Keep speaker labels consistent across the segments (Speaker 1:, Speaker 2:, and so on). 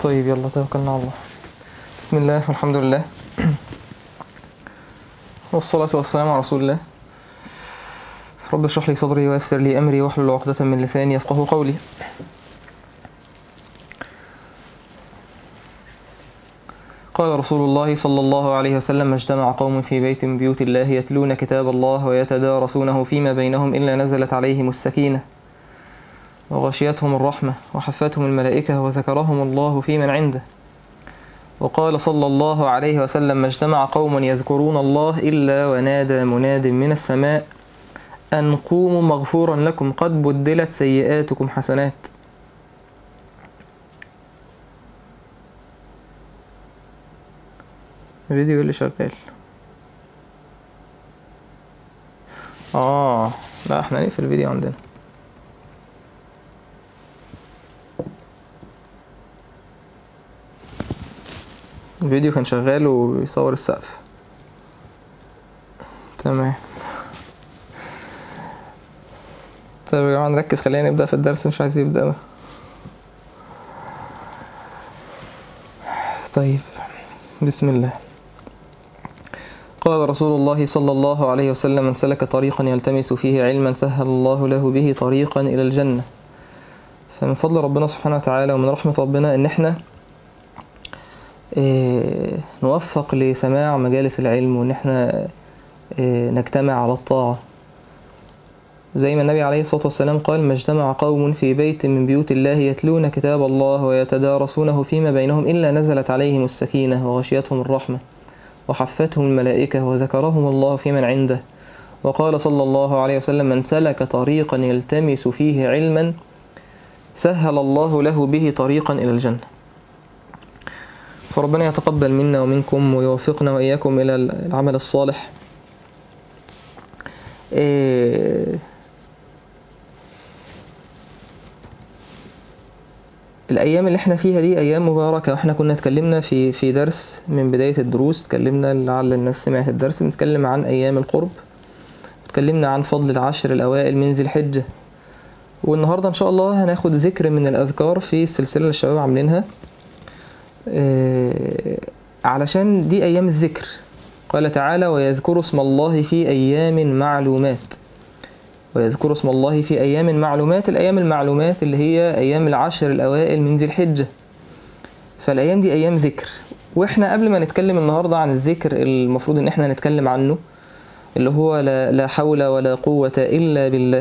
Speaker 1: طيب يلا توكلنا على الله بسم الله والحمد لله والصلاة والسلام على رسول الله رب اشرح لي صدري ويسر لي أمري واحلل عقدة من لساني يفقه قولي قال رسول الله صلى الله عليه وسلم اجتمع قوم في بيت من بيوت الله يتلون كتاب الله ويتدارسونه فيما بينهم إلا نزلت عليهم السكينة وغشيتهم الرحمة وحفتهم الملائكة وذكرهم الله في من عنده وقال صلى الله عليه وسلم ما اجتمع قوم يذكرون الله إلا ونادى مناد من السماء أن قوموا مغفورا لكم قد بدلت سيئاتكم حسنات الفيديو اللي شغال اه لا احنا نقفل الفيديو عندنا الفيديو كان شغال وبيصور السقف تمام طيب يا جماعة نركز خلينا نبدأ في الدرس مش عايز يبدأ بقى. طيب بسم الله قال رسول الله صلى الله عليه وسلم من سلك طريقا يلتمس فيه علما سهل الله له به طريقا إلى الجنة فمن فضل ربنا سبحانه وتعالى ومن رحمة ربنا إن احنا اه نوفق لسماع مجالس العلم وإن احنا اه نجتمع على الطاعة زي ما النبي عليه الصلاة والسلام قال ما اجتمع قوم في بيت من بيوت الله يتلون كتاب الله ويتدارسونه فيما بينهم إلا نزلت عليهم السكينة وغشيتهم الرحمة وحفتهم الملائكة وذكرهم الله في من عنده وقال صلى الله عليه وسلم من سلك طريقا يلتمس فيه علما سهل الله له به طريقا إلى الجنة فربنا يتقبل منا ومنكم ويوفقنا وإياكم إلى العمل الصالح إيه الايام اللي احنا فيها دي ايام مباركه واحنا كنا اتكلمنا في في درس من بدايه الدروس اتكلمنا لعل الناس سمعت الدرس بنتكلم عن ايام القرب اتكلمنا عن فضل العشر الاوائل من ذي الحجه والنهارده ان شاء الله هناخد ذكر من الاذكار في السلسله اللي الشباب عاملينها اه علشان دي ايام الذكر قال تعالى ويذكر اسم الله في ايام معلومات ويذكر اسم الله في أيام معلومات الأيام المعلومات اللي هي أيام العشر الأوائل من ذي الحجة فالأيام دي أيام ذكر وإحنا قبل ما نتكلم النهاردة عن الذكر المفروض إن إحنا نتكلم عنه اللي هو لا, لا حول ولا قوة إلا بالله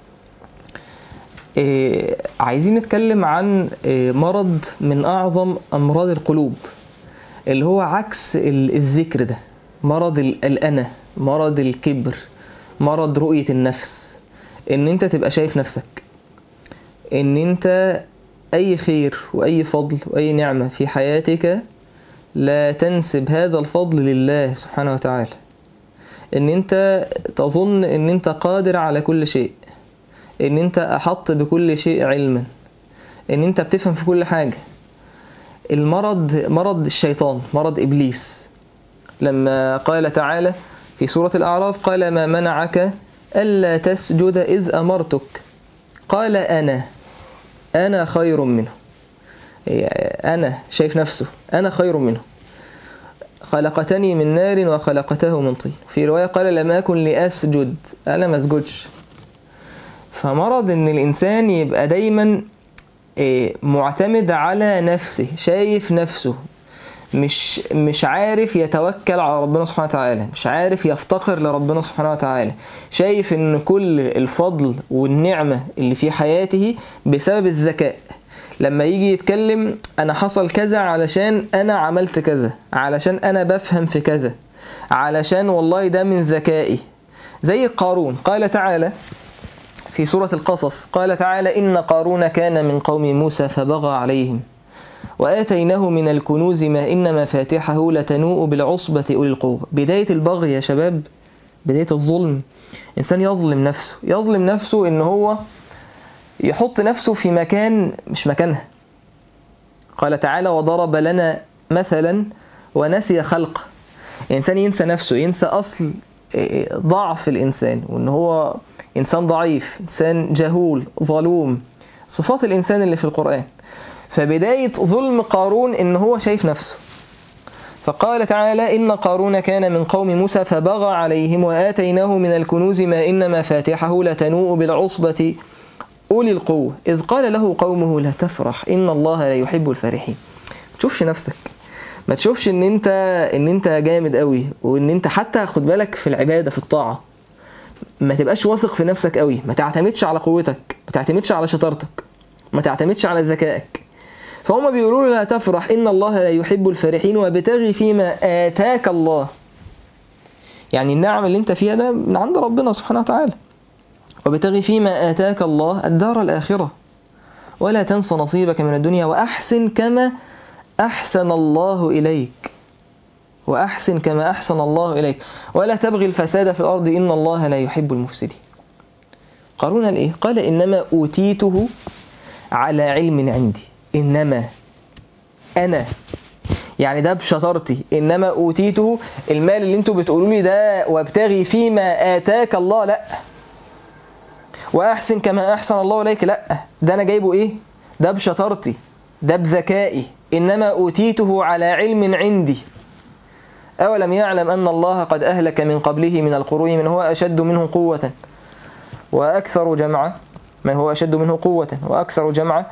Speaker 1: إيه عايزين نتكلم عن إيه مرض من أعظم أمراض القلوب اللي هو عكس الذكر ده مرض الأنا مرض الكبر مرض رؤية النفس ان انت تبقى شايف نفسك ان انت اي خير واي فضل واي نعمة في حياتك لا تنسب هذا الفضل لله سبحانه وتعالى ان انت تظن ان انت قادر على كل شيء ان انت احط بكل شيء علما ان انت بتفهم في كل حاجة المرض مرض الشيطان مرض ابليس لما قال تعالى في سورة الاعراف قال ما منعك ألا تسجد إذ أمرتك قال أنا أنا خير منه أنا شايف نفسه أنا خير منه خلقتني من نار وخلقته من طين في رواية قال لم أكن لأسجد أنا ما اسجدش فمرض إن الإنسان يبقى دايما معتمد على نفسه شايف نفسه مش مش عارف يتوكل على ربنا سبحانه وتعالى مش عارف يفتقر لربنا سبحانه وتعالى شايف ان كل الفضل والنعمة اللي في حياته بسبب الذكاء لما يجي يتكلم انا حصل كذا علشان انا عملت كذا علشان انا بفهم في كذا علشان والله ده من ذكائي زي قارون قال تعالى في سورة القصص قال تعالى إن قارون كان من قوم موسى فبغى عليهم وآتيناه من الكنوز ما إن مفاتحه لتنوء بالعصبة أولي القوة بداية البغي يا شباب بداية الظلم إنسان يظلم نفسه يظلم نفسه إن هو يحط نفسه في مكان مش مكانها قال تعالى وضرب لنا مثلا ونسي خلقه الإنسان ينسى نفسه ينسى أصل ضعف الإنسان وإن هو إنسان ضعيف إنسان جهول ظلوم صفات الإنسان اللي في القرآن فبداية ظلم قارون إن هو شايف نفسه فقال تعالى إن قارون كان من قوم موسى فبغى عليهم وآتيناه من الكنوز ما إن مفاتحه لتنوء بالعصبة أولي القوة إذ قال له قومه لا تفرح إن الله لا يحب الفرحين ما تشوفش نفسك ما تشوفش ان انت ان انت جامد قوي وان انت حتى خد بالك في العباده في الطاعه ما تبقاش واثق في نفسك قوي ما تعتمدش على قوتك ما تعتمدش على شطارتك ما تعتمدش على ذكائك فهم بيقولوا له لا تفرح ان الله لا يحب الفرحين وابتغي فيما اتاك الله يعني النعم اللي انت فيها ده من عند ربنا سبحانه وتعالى وابتغي فيما اتاك الله الدار الاخره ولا تنس نصيبك من الدنيا واحسن كما احسن الله اليك واحسن كما احسن الله اليك ولا تبغي الفساد في الارض ان الله لا يحب المفسدين قارون قال ايه قال انما اوتيته على علم عندي انما انا يعني ده بشطارتي انما اوتيته المال اللي انتوا بتقولوا لي ده وابتغي فيما اتاك الله لا واحسن كما احسن الله اليك لا ده انا جايبه ايه ده بشطارتي ده بذكائي انما اوتيته على علم عندي أولم يعلم أن الله قد أهلك من قبله من القرون من هو أشد منه قوة وأكثر جمعا من هو أشد منه قوة وأكثر جمعا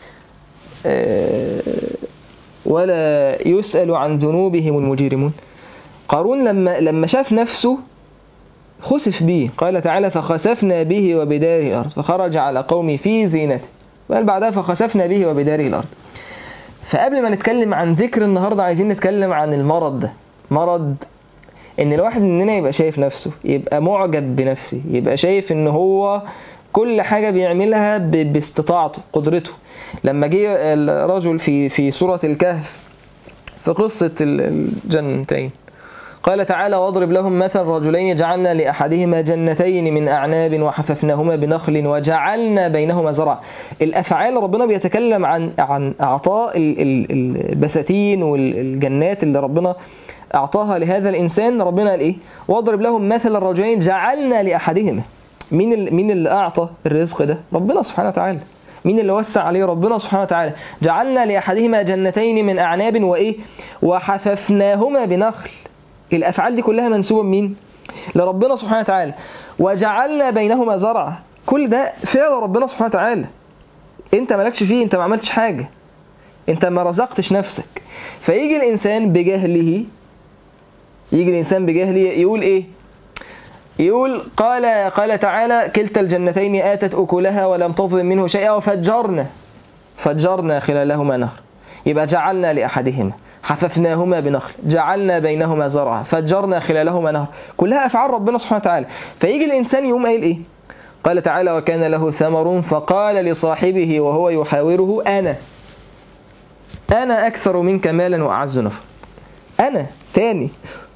Speaker 1: ولا يسأل عن ذنوبهم المجرمون قارون لما لما شاف نفسه خسف به قال تعالى فخسفنا به وبداره الأرض فخرج على قومه في زينته وقال بعدها فخسفنا به وبداره الأرض فقبل ما نتكلم عن ذكر النهاردة عايزين نتكلم عن المرض ده مرض ان الواحد مننا يبقى شايف نفسه يبقى معجب بنفسه يبقى شايف ان هو كل حاجة بيعملها باستطاعته قدرته لما جه الرجل في في سورة الكهف في قصة الجنتين قال تعالى واضرب لهم مثل رجلين جعلنا لأحدهما جنتين من أعناب وحففناهما بنخل وجعلنا بينهما زرع الأفعال ربنا بيتكلم عن عن أعطاء البساتين والجنات اللي ربنا أعطاها لهذا الإنسان ربنا قال إيه واضرب لهم مثل الرجلين جعلنا لأحدهما مين مين اللي أعطى الرزق ده ربنا سبحانه وتعالى مين اللي وسع عليه ربنا سبحانه وتعالى جعلنا لأحدهما جنتين من أعناب وإيه وحففناهما بنخل الأفعال دي كلها منسوبة مين لربنا سبحانه وتعالى وجعلنا بينهما زرعا كل ده فعل ربنا سبحانه وتعالى انت مالكش فيه انت ما عملتش حاجة انت ما رزقتش نفسك فيجي الإنسان بجهله يجي الإنسان بجهله يقول إيه يقول قال قال تعالى كلتا الجنتين آتت أكلها ولم تظلم منه شيئا وفجرنا فجرنا خلالهما نهر يبقى جعلنا لأحدهما حففناهما بنخل جعلنا بينهما زرعا فجرنا خلالهما نهر كلها أفعال ربنا سبحانه وتعالى فيجي الإنسان يقوم قايل إيه قال تعالى وكان له ثمر فقال لصاحبه وهو يحاوره أنا أنا أكثر منك مالا وأعز نفر أنا تاني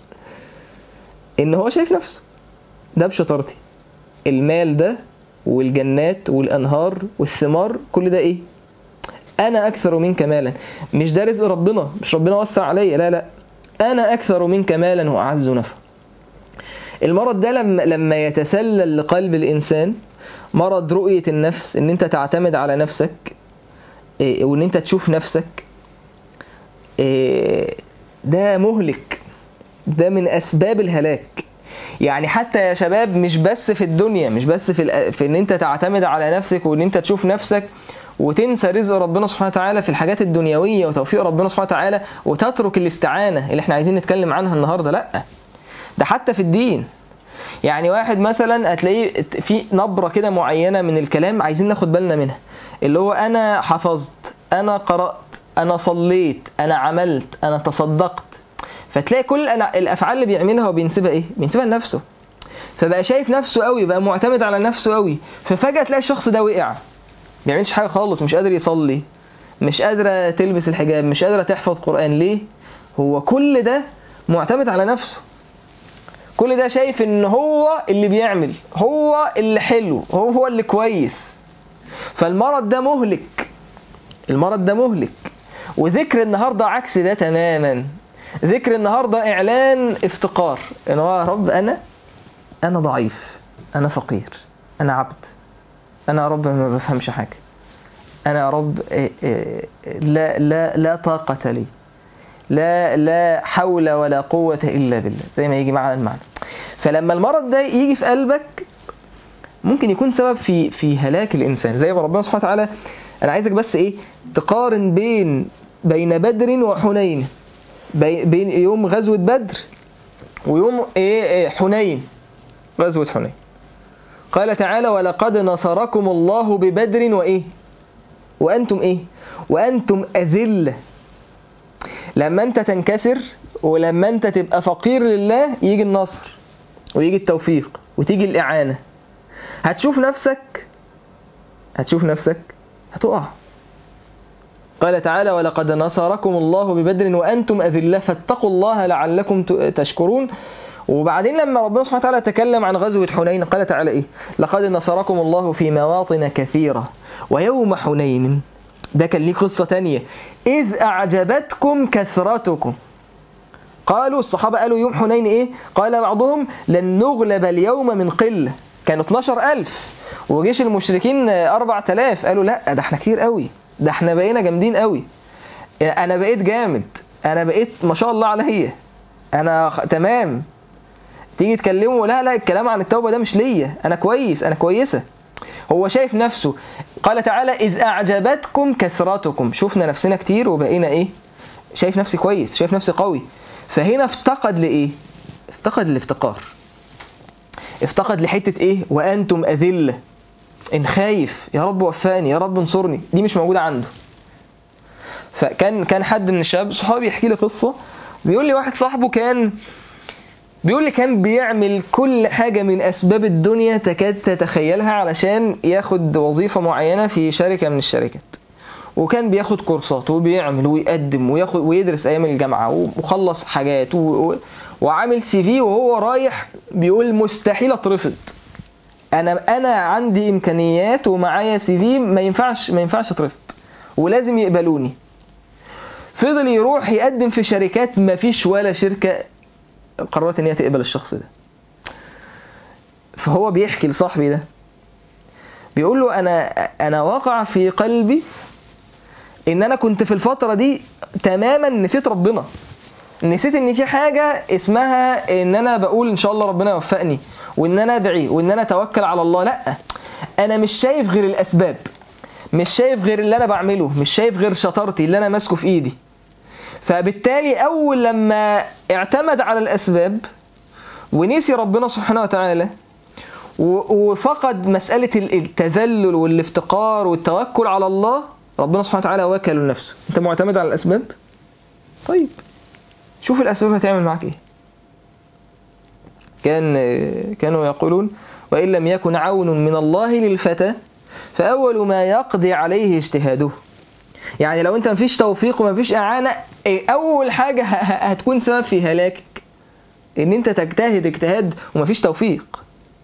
Speaker 1: إن هو شايف نفسه ده بشطارتي المال ده والجنات والأنهار والثمار كل ده إيه أنا أكثر منك مالا مش ده رزق ربنا مش ربنا وسع عليا لا لا أنا أكثر منك مالا وأعز نفر المرض ده لما لما يتسلل لقلب الإنسان مرض رؤية النفس إن أنت تعتمد على نفسك إيه وإن أنت تشوف نفسك إيه ده مهلك ده من أسباب الهلاك يعني حتى يا شباب مش بس في الدنيا مش بس في, في ان انت تعتمد على نفسك وان انت تشوف نفسك وتنسى رزق ربنا سبحانه وتعالى في الحاجات الدنيوية وتوفيق ربنا سبحانه وتعالى وتترك الاستعانة اللي احنا عايزين نتكلم عنها النهاردة لا ده حتى في الدين يعني واحد مثلا هتلاقيه في نبرة كده معينة من الكلام عايزين ناخد بالنا منها اللي هو انا حفظت انا قرأت انا صليت انا عملت انا تصدقت فتلاقي كل الافعال اللي بيعملها وبينسبها ايه بينسبها لنفسه فبقى شايف نفسه قوي بقى معتمد على نفسه قوي ففجأة تلاقي الشخص ده وقع بيعملش حاجة خالص مش قادر يصلي مش قادرة تلبس الحجاب مش قادرة تحفظ قرآن ليه هو كل ده معتمد على نفسه كل ده شايف ان هو اللي بيعمل هو اللي حلو هو هو اللي كويس فالمرض ده مهلك المرض ده مهلك وذكر النهاردة عكس ده تماما ذكر النهاردة إعلان افتقار إن هو يا رب أنا أنا ضعيف أنا فقير أنا عبد أنا يا رب ما بفهمش حاجة انا يا رب إيه إيه لا لا لا طاقة لي لا لا حول ولا قوة إلا بالله زي ما يجي معنا المعنى فلما المرض ده يجي في قلبك ممكن يكون سبب في في هلاك الإنسان زي ما ربنا سبحانه وتعالى أنا عايزك بس إيه تقارن بين بين بدر وحنين بي- بين يوم غزوة بدر ويوم إيه إيه حنين غزوة حنين قال تعالى ولقد نصركم الله ببدر وإيه وأنتم إيه وأنتم أذلة لما أنت تنكسر ولما أنت تبقى فقير لله يجي النصر ويجي التوفيق وتيجي الإعانة هتشوف نفسك هتشوف نفسك هتقع قال تعالى ولقد نصركم الله ببدر وأنتم أذلة فاتقوا الله لعلكم ت- تشكرون وبعدين لما ربنا سبحانه وتعالى تكلم عن غزوة حنين قال تعالى إيه لقد نصركم الله في مواطن كثيرة ويوم حنين ده كان ليه قصة تانية إذ أعجبتكم كثرتكم قالوا الصحابة قالوا يوم حنين إيه قال بعضهم لن نغلب اليوم من قلة كانوا 12000 وجيش المشركين 4000 قالوا لا ده احنا كتير قوي ده احنا بقينا جامدين قوي انا بقيت جامد انا بقيت ما شاء الله عليا انا خ- تمام تيجي تكلمه لا لا الكلام عن التوبة ده مش ليا انا كويس انا كويسة هو شايف نفسه قال تعالى إذ أعجبتكم كثرتكم شفنا نفسنا كتير وبقينا إيه شايف نفسي كويس شايف نفسي قوي فهنا افتقد لإيه افتقد الافتقار افتقد لحتة إيه وأنتم أذلة إن خايف يا رب وفاني يا رب انصرني دي مش موجودة عنده فكان كان حد من الشباب صحابي يحكي لي قصة بيقول لي واحد صاحبه كان بيقول لي كان بيعمل كل حاجة من أسباب الدنيا تكاد تتخيلها علشان ياخد وظيفة معينة في شركة من الشركات وكان بياخد كورسات وبيعمل ويقدم وياخد ويدرس أيام الجامعة وخلص حاجات و... و... وعامل سي في وهو رايح بيقول مستحيل اترفض انا انا عندي امكانيات ومعايا سي في ما ينفعش ما ينفعش اترفض ولازم يقبلوني فضل يروح يقدم في شركات ما فيش ولا شركة قررت ان هي تقبل الشخص ده فهو بيحكي لصاحبي ده بيقول له انا انا وقع في قلبي ان انا كنت في الفترة دي تماما نسيت ربنا نسيت ان في حاجة اسمها ان انا بقول ان شاء الله ربنا يوفقني وان انا ادعي وان انا اتوكل على الله لا انا مش شايف غير الاسباب مش شايف غير اللي انا بعمله مش شايف غير شطارتي اللي انا ماسكه في ايدي فبالتالي اول لما اعتمد على الاسباب ونسي ربنا سبحانه وتعالى وفقد مسألة التذلل والافتقار والتوكل على الله ربنا سبحانه وتعالى وكله لنفسه انت معتمد على الاسباب طيب شوف الاسباب هتعمل معاك ايه كان كانوا يقولون وإن لم يكن عون من الله للفتى فأول ما يقضي عليه اجتهاده يعني لو انت مفيش توفيق ومفيش إعانة أول حاجة هتكون سبب في هلاكك إن انت تجتهد اجتهاد ومفيش توفيق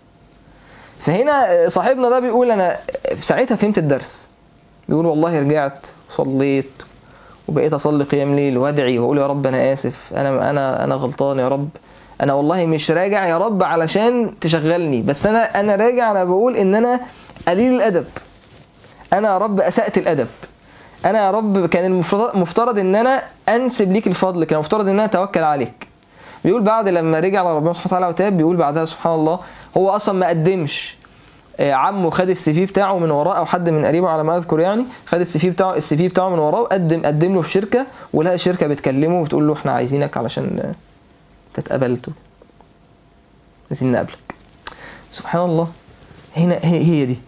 Speaker 1: فهنا صاحبنا ده بيقول أنا ساعتها فهمت الدرس بيقول والله رجعت صليت وبقيت أصلي قيام ليل وأدعي وأقول يا رب أنا آسف أنا أنا أنا غلطان يا رب انا والله مش راجع يا رب علشان تشغلني بس انا انا راجع انا بقول ان انا قليل الادب انا يا رب اسأت الادب انا يا رب كان المفترض ان انا انسب ليك الفضل كان المفترض ان انا اتوكل عليك بيقول بعد لما رجع لربنا سبحانه وتعالى وتاب بيقول بعدها سبحان الله هو اصلا ما قدمش عمه خد السي في بتاعه من وراه او حد من قريبه على ما اذكر يعني خد السي في بتاعه السي في بتاعه من وراه وقدم قدم له في شركه ولقى الشركه بتكلمه وبتقول له احنا عايزينك علشان اتقبلته عايزين نقابلك سبحان الله هنا هي, هي دي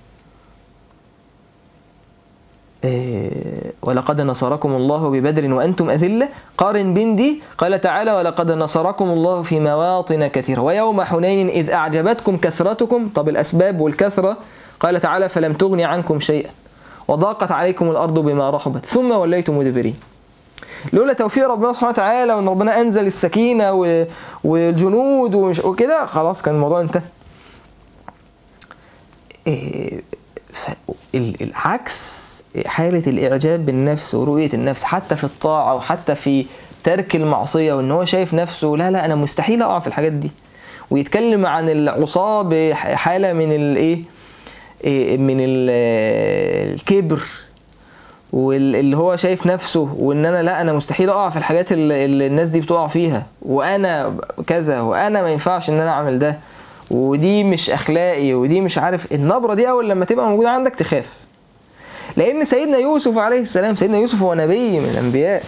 Speaker 1: إيه ولقد نصركم الله ببدر وأنتم أذلة قارن بين دي قال تعالى ولقد نصركم الله في مواطن كثيرة ويوم حنين إذ أعجبتكم كثرتكم طب الأسباب والكثرة قال تعالى فلم تغني عنكم شيئا وضاقت عليكم الأرض بما رحبت ثم وليتم مدبرين لولا توفيق ربنا سبحانه وتعالى وان ربنا انزل السكينه والجنود وكده خلاص كان الموضوع انتهى العكس حالة الإعجاب بالنفس ورؤية النفس حتى في الطاعة وحتى في ترك المعصية وإن هو شايف نفسه لا لا أنا مستحيل أقع في الحاجات دي ويتكلم عن العصاة بحالة من الإيه من الكبر واللي هو شايف نفسه وان انا لا انا مستحيل اقع في الحاجات اللي, اللي الناس دي بتقع فيها وانا كذا وانا ما ينفعش ان انا اعمل ده ودي مش اخلاقي ودي مش عارف النبره دي اول لما تبقى موجوده عندك تخاف لان سيدنا يوسف عليه السلام سيدنا يوسف هو نبي من الانبياء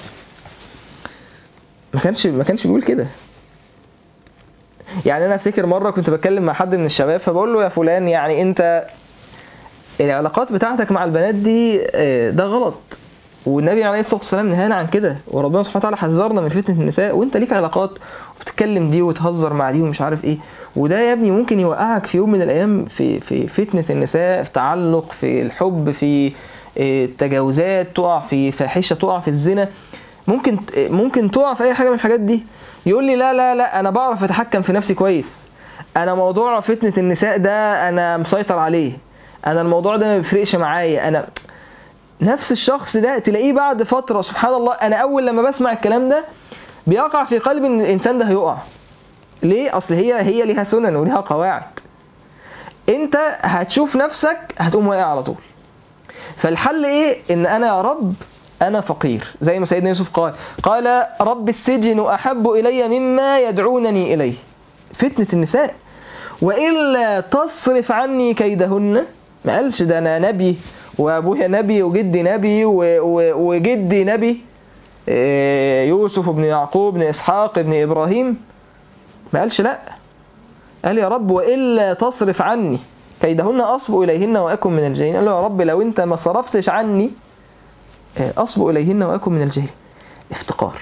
Speaker 1: ما كانش ما كانش بيقول كده يعني انا افتكر مره كنت بتكلم مع حد من الشباب فبقول له يا فلان يعني انت العلاقات بتاعتك مع البنات دي آه، ده غلط والنبي عليه الصلاه والسلام نهانا عن كده وربنا سبحانه وتعالى حذرنا من فتنه النساء وانت ليك علاقات وبتتكلم دي وتهزر مع دي ومش عارف ايه وده يا ابني ممكن يوقعك في يوم من الايام في في فتنه النساء في تعلق في الحب في آه، التجاوزات تقع في فاحشه تقع في الزنا ممكن ممكن تقع في اي حاجه من الحاجات دي يقول لي لا لا لا انا بعرف اتحكم في نفسي كويس انا موضوع فتنه النساء ده انا مسيطر عليه انا الموضوع ده ما بيفرقش معايا انا نفس الشخص ده تلاقيه بعد فتره سبحان الله انا اول لما بسمع الكلام ده بيقع في قلبي ان الانسان ده هيقع ليه اصل هي هي ليها سنن وليها قواعد انت هتشوف نفسك هتقوم واقع على طول فالحل ايه ان انا يا رب انا فقير زي ما سيدنا يوسف قال قال رب السجن احب الي مما يدعونني اليه فتنه النساء والا تصرف عني كيدهن ما قالش ده انا نبي وابويا نبي وجدي نبي و- و- وجدي نبي إيه، يوسف بن يعقوب بن اسحاق بن ابراهيم ما قالش لا قال يا رب والا تصرف عني كيدهن اصب اليهن واكن من الجاهلين قال له يا رب لو انت ما صرفتش عني آه، اصب اليهن واكن من الجاهلين افتقار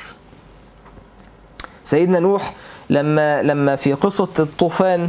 Speaker 1: سيدنا نوح لما لما في قصة الطوفان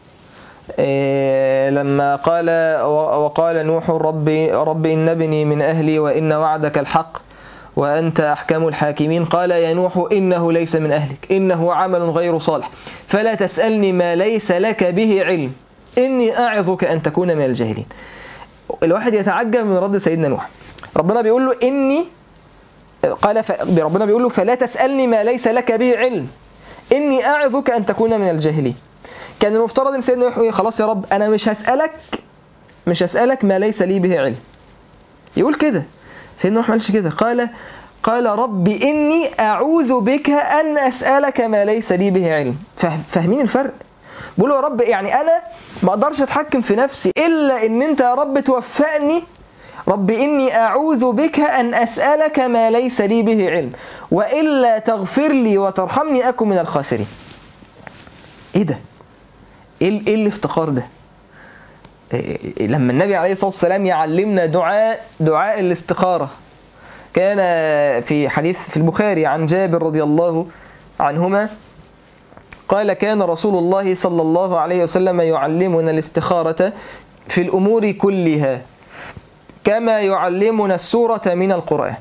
Speaker 1: آه، لما قال و- وقال نوح ربي رب إن ابني من أهلي وإن وعدك الحق وأنت أحكم الحاكمين قال يا نوح إنه ليس من أهلك إنه عمل غير صالح فلا تسألني ما ليس لك به علم إني أعظك أن تكون من الجاهلين الواحد يتعجب من رد سيدنا نوح ربنا بيقول له إني قال ف... ربنا بيقول له فلا تسألني ما ليس لك به علم إني أعظك أن تكون من الجاهلين كان المفترض ان سيدنا نوح يقول خلاص يا رب انا مش هسالك مش هسالك ما ليس لي به علم يقول كده سيدنا نوح ما قالش كده قال قال رب اني اعوذ بك ان اسالك ما ليس لي به علم فاه- فاهمين الفرق بيقولوا يا رب يعني انا ما اقدرش اتحكم في نفسي الا ان انت يا رب توفقني رب إني أعوذ بك أن أسألك ما ليس لي به علم وإلا تغفر لي وترحمني أكن من الخاسرين إيه ده؟ إيه ال- إيه الافتقار ده؟ إيه- لما النبي عليه الصلاة والسلام يعلمنا دعاء دعاء الاستخارة كان في حديث في البخاري عن جابر رضي الله عنهما قال كان رسول الله صلى الله عليه وسلم يعلمنا الاستخارة في الأمور كلها كما يعلمنا السورة من القرآن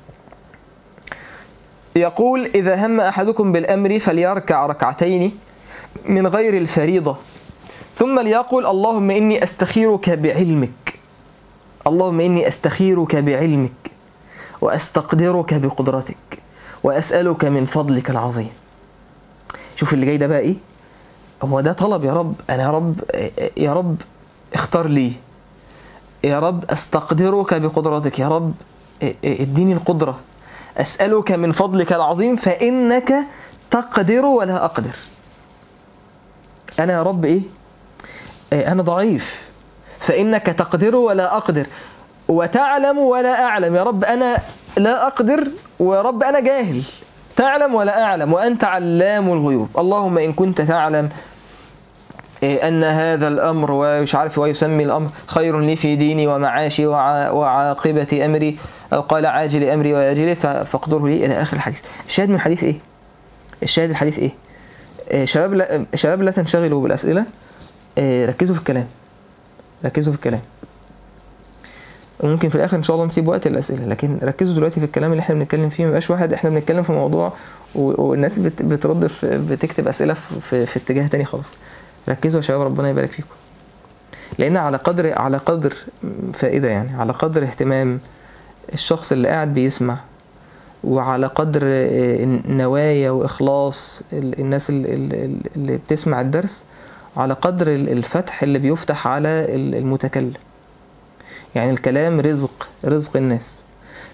Speaker 1: يقول إذا هم أحدكم بالأمر فليركع ركعتين من غير الفريضة ثم ليقول اللهم إني أستخيرك بعلمك اللهم إني أستخيرك بعلمك وأستقدرك بقدرتك وأسألك من فضلك العظيم شوف اللي جاي ده بقى إيه هو ده طلب يا رب أنا يا رب يا رب اختار لي يا رب استقدرك بقدرتك يا رب اديني القدرة أسألك من فضلك العظيم فإنك تقدر ولا أقدر أنا يا رب إيه إيه، أنا ضعيف فإنك تقدر ولا أقدر وتعلم ولا أعلم يا رب أنا لا أقدر ويا رب أنا جاهل تعلم ولا أعلم وأنت علام الغيوب اللهم إن كنت تعلم إيه، أن هذا الأمر ومش عارف ويسمي الأمر خير لي في ديني ومعاشي وع- وعاقبة أمري أو قال عاجل أمري وآجله ف- فاقدره لي إلى آخر الحديث الشاهد من الحديث إيه؟ الشاهد الحديث إيه؟ إيه، شباب لا شباب لا تنشغلوا بالأسئلة إيه، ركزوا في الكلام ركزوا في الكلام وممكن في الاخر ان شاء الله نسيب وقت الاسئله لكن ركزوا دلوقتي في الكلام اللي احنا بنتكلم فيه ما يبقاش واحد احنا بنتكلم في موضوع و- والناس بت- بترد في بتكتب اسئله في, في, في اتجاه تاني خالص ركزوا يا شباب ربنا يبارك فيكم لان على قدر على قدر فائده يعني على قدر اهتمام الشخص اللي قاعد بيسمع وعلى قدر آه، نوايا واخلاص ال- الناس ال- ال- اللي بتسمع الدرس على قدر ال- الفتح اللي بيفتح على ال- المتكلم يعني الكلام رزق رزق الناس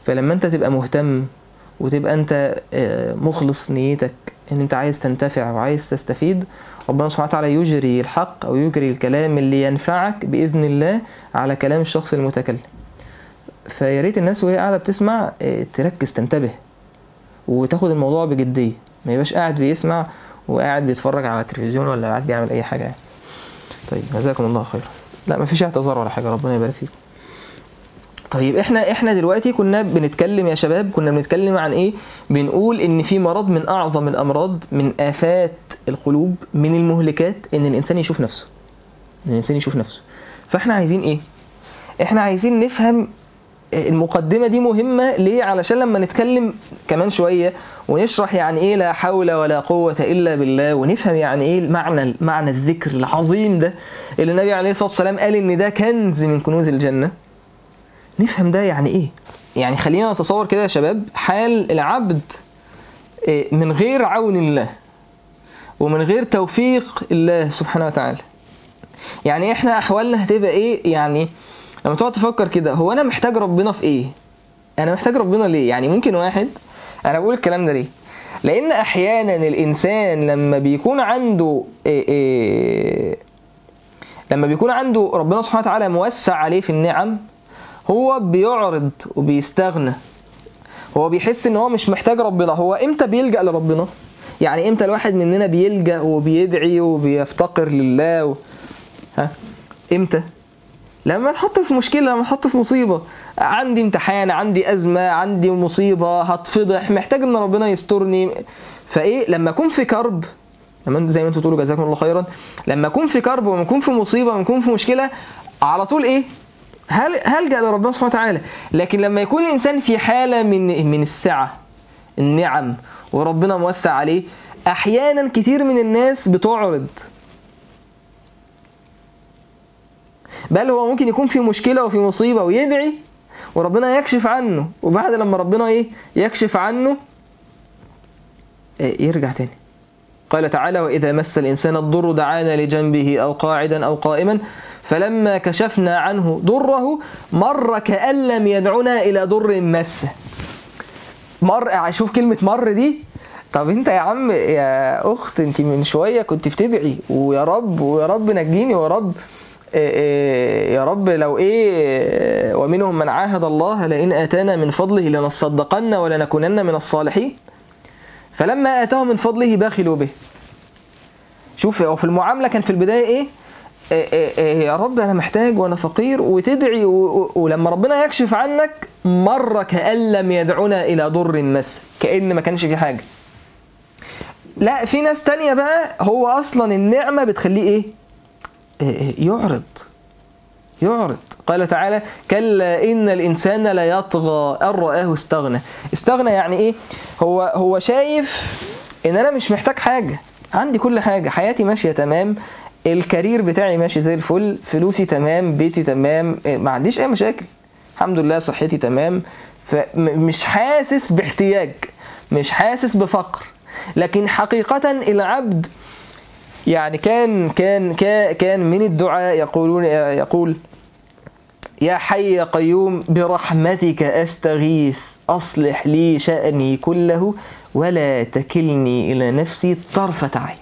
Speaker 1: فلما انت تبقى مهتم وتبقى انت آه، مخلص نيتك ان انت عايز تنتفع وعايز تستفيد ربنا سبحانه وتعالى يجري الحق او يجري الكلام اللي ينفعك باذن الله على كلام الشخص المتكلم فيا ريت الناس وهي قاعده بتسمع آه، تركز تنتبه وتاخد الموضوع بجديه ما يبقاش قاعد بيسمع وقاعد بيتفرج على التلفزيون ولا قاعد بيعمل اي حاجه يعني. طيب جزاكم الله خيرا لا مفيش اعتذار ولا حاجه ربنا يبارك فيكم طيب احنا احنا دلوقتي كنا بنتكلم يا شباب كنا بنتكلم عن ايه بنقول ان في مرض من اعظم الامراض من افات القلوب من المهلكات ان الانسان يشوف نفسه ان الانسان يشوف نفسه فاحنا عايزين ايه احنا عايزين نفهم المقدمة دي مهمة ليه علشان لما نتكلم كمان شوية ونشرح يعني ايه لا حول ولا قوة الا بالله ونفهم يعني ايه معنى معنى الذكر العظيم ده اللي النبي عليه الصلاة والسلام قال ان ده كنز من كنوز الجنة نفهم ده يعني ايه يعني خلينا نتصور كده يا شباب حال العبد إيه، من غير عون الله ومن غير توفيق الله سبحانه وتعالى يعني احنا احوالنا هتبقى ايه يعني لما تقعد تفكر كده هو انا محتاج ربنا في ايه انا محتاج ربنا ليه يعني ممكن واحد انا بقول الكلام ده ليه لان احيانا الانسان لما بيكون عنده إيه إيه لما بيكون عنده ربنا سبحانه وتعالى موسع عليه في النعم هو بيعرض وبيستغنى هو بيحس ان هو مش محتاج ربنا هو امتى بيلجأ لربنا يعني امتى الواحد مننا بيلجأ وبيدعي وبيفتقر لله و... ها امتى لما اتحط في مشكله لما اتحط في مصيبه عندي امتحان عندي ازمه عندي مصيبه هتفضح محتاج ان ربنا يسترني فايه لما اكون في كرب لما انتوا زي ما انتوا تقولوا جزاكم الله خيرا لما اكون في كرب وما اكون في مصيبه وما اكون في مشكله على طول ايه هل هلجا لربنا سبحانه وتعالى لكن لما يكون الانسان في حاله من من السعه النعم وربنا موسع عليه احيانا كتير من الناس بتعرض بل هو ممكن يكون في مشكله وفي مصيبه ويدعي وربنا يكشف عنه وبعد لما ربنا ايه يكشف عنه إيه يرجع تاني قال تعالى وإذا مس الإنسان الضر دعانا لجنبه أو قاعدا أو قائما فلما كشفنا عنه ضره مر كأن لم يدعنا إلى ضر مسه مر شوف كلمة مر دي طب انت يا عم يا اخت انت من شويه كنت بتدعي ويا رب ويا رب نجيني ويا رب إيه إيه يا رب لو ايه ومنهم من عاهد الله لئن اتانا من فضله لنصدقن ولنكونن من الصالحين فلما اتاه من فضله بخلوا به شوف هو في المعامله كان في البدايه ايه إيه إيه إيه يا رب انا محتاج وانا فقير وتدعي و- و- ولما ربنا يكشف عنك مر كأن لم يدعنا الى ضر مس كأن ما كانش في حاجه لا في ناس تانية بقى هو اصلا النعمه بتخليه ايه إيه إيه يعرض يعرض قال تعالى كلا إن الإنسان لا يطغى أن رآه استغنى استغنى يعني إيه هو هو شايف إن أنا مش محتاج حاجة عندي كل حاجة حياتي ماشية تمام الكارير بتاعي ماشي زي الفل فلوسي تمام بيتي تمام إيه، ما عنديش أي مشاكل الحمد لله صحتي تمام فمش حاسس باحتياج مش حاسس بفقر لكن حقيقة العبد يعني كان كان كا- كان من الدعاء يقولون يقول يا حي يا قيوم برحمتك استغيث اصلح لي شأني كله ولا تكلني الى نفسي طرفة عين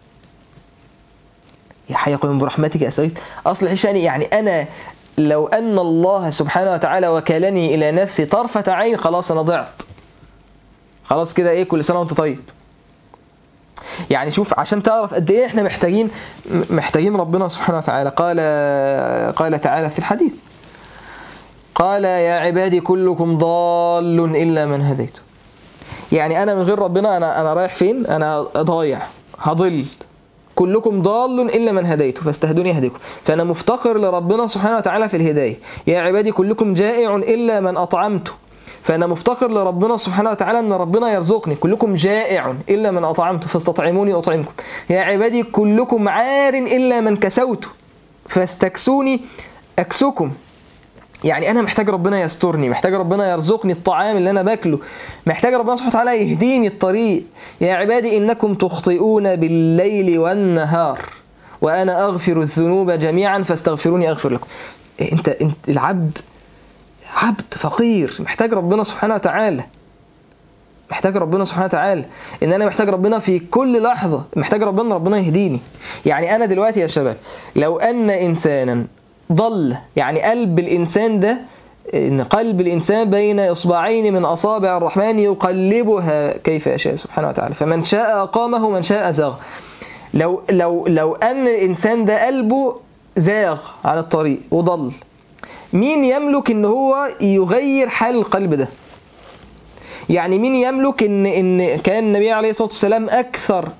Speaker 1: يا حي يا قيوم برحمتك استغيث اصلح لي شأني يعني انا لو ان الله سبحانه وتعالى وكلني الى نفسي طرفة عين خلاص انا ضعت خلاص كده ايه كل سنه وانت طيب يعني شوف عشان تعرف قد ايه احنا محتاجين محتاجين ربنا سبحانه وتعالى قال قال تعالى في الحديث قال يا عبادي كلكم ضال الا من هديته يعني انا من غير ربنا انا انا رايح فين انا ضايع هضل كلكم ضال الا من هديته فاستهدوني اهديكم فانا مفتقر لربنا سبحانه وتعالى في الهدايه يا عبادي كلكم جائع الا من اطعمته فانا مفتقر لربنا سبحانه وتعالى ان ربنا يرزقني كلكم جائع الا من اطعمته فاستطعموني اطعمكم يا عبادي كلكم عار الا من كسوته فاستكسوني اكسكم يعني انا محتاج ربنا يسترني محتاج ربنا يرزقني الطعام اللي انا باكله محتاج ربنا سبحانه وتعالى يهديني الطريق يا عبادي انكم تخطئون بالليل والنهار وانا اغفر الذنوب جميعا فاستغفروني اغفر لكم انت انت العبد عبد فقير محتاج ربنا سبحانه وتعالى محتاج ربنا سبحانه وتعالى ان انا محتاج ربنا في كل لحظه محتاج ربنا ربنا يهديني يعني انا دلوقتي يا شباب لو ان انسانا ضل يعني قلب الانسان ده ان قلب الانسان بين اصبعين من اصابع الرحمن يقلبها كيف يشاء سبحانه وتعالى فمن شاء اقامه ومن شاء زاغ لو لو لو ان الانسان ده قلبه زاغ على الطريق وضل مين يملك ان هو يغير حال القلب ده يعني مين يملك ان ان كان النبي عليه الصلاه والسلام اكثر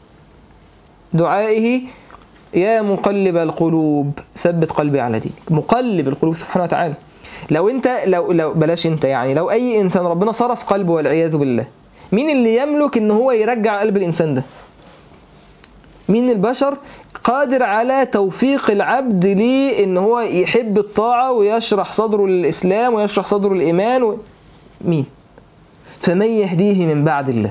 Speaker 1: دعائه يا مقلب القلوب ثبت قلبي على دينك مقلب القلوب سبحانه وتعالى لو انت لو لو بلاش انت يعني لو اي انسان ربنا صرف قلبه والعياذ بالله مين اللي يملك ان هو يرجع قلب الانسان ده مين البشر قادر على توفيق العبد ليه ان هو يحب الطاعة ويشرح صدره للإسلام ويشرح صدره الإيمان و... مين فمن يهديه من بعد الله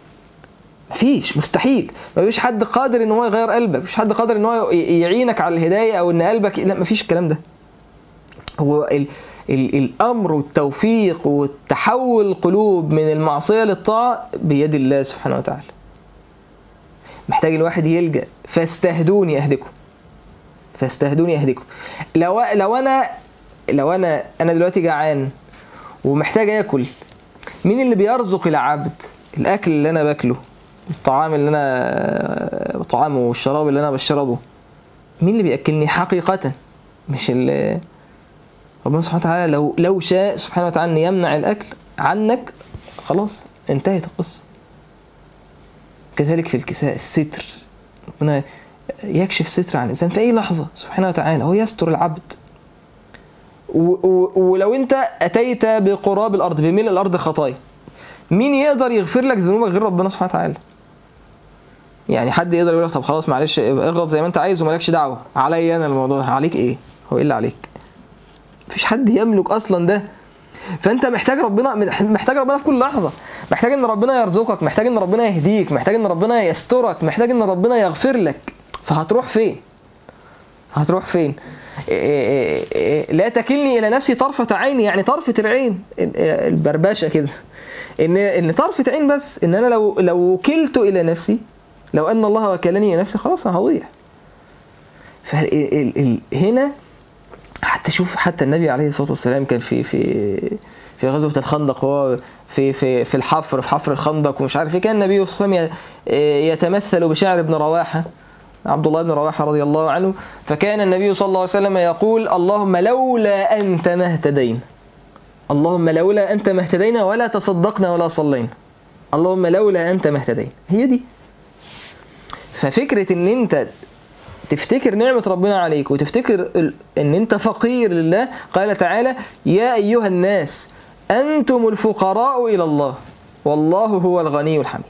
Speaker 1: مفيش مستحيل مفيش حد قادر ان هو يغير قلبك مفيش حد قادر ان هو يعينك على الهداية او ان قلبك لا مفيش الكلام ده هو ال... ال... الامر والتوفيق والتحول القلوب من المعصية للطاعة بيد الله سبحانه وتعالى محتاج الواحد يلجأ فاستهدوني اهدكم فاستهدوني اهدكم لو لو انا لو انا انا دلوقتي جعان ومحتاج اكل مين اللي بيرزق العبد الاكل اللي انا باكله الطعام اللي انا طعامه والشراب اللي انا بشربه مين اللي بياكلني حقيقه مش اللي ربنا سبحانه وتعالى لو لو شاء سبحانه وتعالى ان يمنع الاكل عنك خلاص انتهت القصه كذلك في الكساء الستر ربنا يكشف ستر عن الانسان في اي لحظه سبحانه وتعالى هو يستر العبد و- و- ولو انت اتيت بقراب الارض بملء الارض خطايا مين يقدر يغفر لك ذنوبك غير ربنا سبحانه وتعالى يعني حد يقدر يقول لك طب خلاص معلش اغلط زي ما انت عايز ومالكش دعوه عليا انا الموضوع ده عليك ايه هو ايه اللي عليك مفيش حد يملك اصلا ده فانت محتاج ربنا محتاج ربنا في كل لحظه محتاج ان ربنا يرزقك محتاج ان ربنا يهديك محتاج ان ربنا يسترك محتاج ان ربنا يغفر لك فهتروح فين هتروح فين إيه إيه إيه لا تكلني الى نفسي طرفه عين يعني طرفه العين البربشه كده ان ان طرفه عين بس ان انا لو لو وكلت الى نفسي لو ان الله وكلني الى نفسي خلاص انا هضيع فهنا حتى شوف حتى النبي عليه الصلاه والسلام كان في في في غزوه الخندق وهو في في في الحفر في حفر الخندق ومش عارف ايه كان النبي صلى الله عليه وسلم يتمثل بشعر ابن رواحه عبد الله بن رواحه رضي الله عنه فكان النبي صلى الله عليه وسلم يقول اللهم لولا انت ما اهتدينا اللهم لولا انت ما اهتدينا ولا تصدقنا ولا صلينا اللهم لولا انت ما اهتدينا هي دي ففكره ان انت تفتكر نعمة ربنا عليك وتفتكر ان انت فقير لله قال تعالى يا ايها الناس انتم الفقراء الى الله والله هو الغني الحميد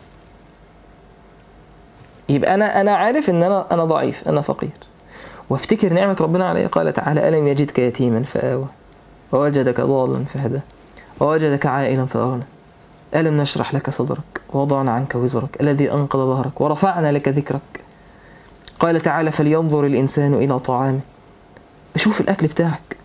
Speaker 1: يبقى انا انا عارف ان انا انا ضعيف انا فقير وافتكر نعمة ربنا علي قال تعالى ألم يجدك يتيما فآوى ووجدك ضالا فهدى ووجدك عائلا فأغنى ألم نشرح لك صدرك ووضعنا عنك وزرك الذي أنقض ظهرك ورفعنا لك ذكرك قال تعالى فلينظر الإنسان إلى طعامه شوف الأكل بتاعك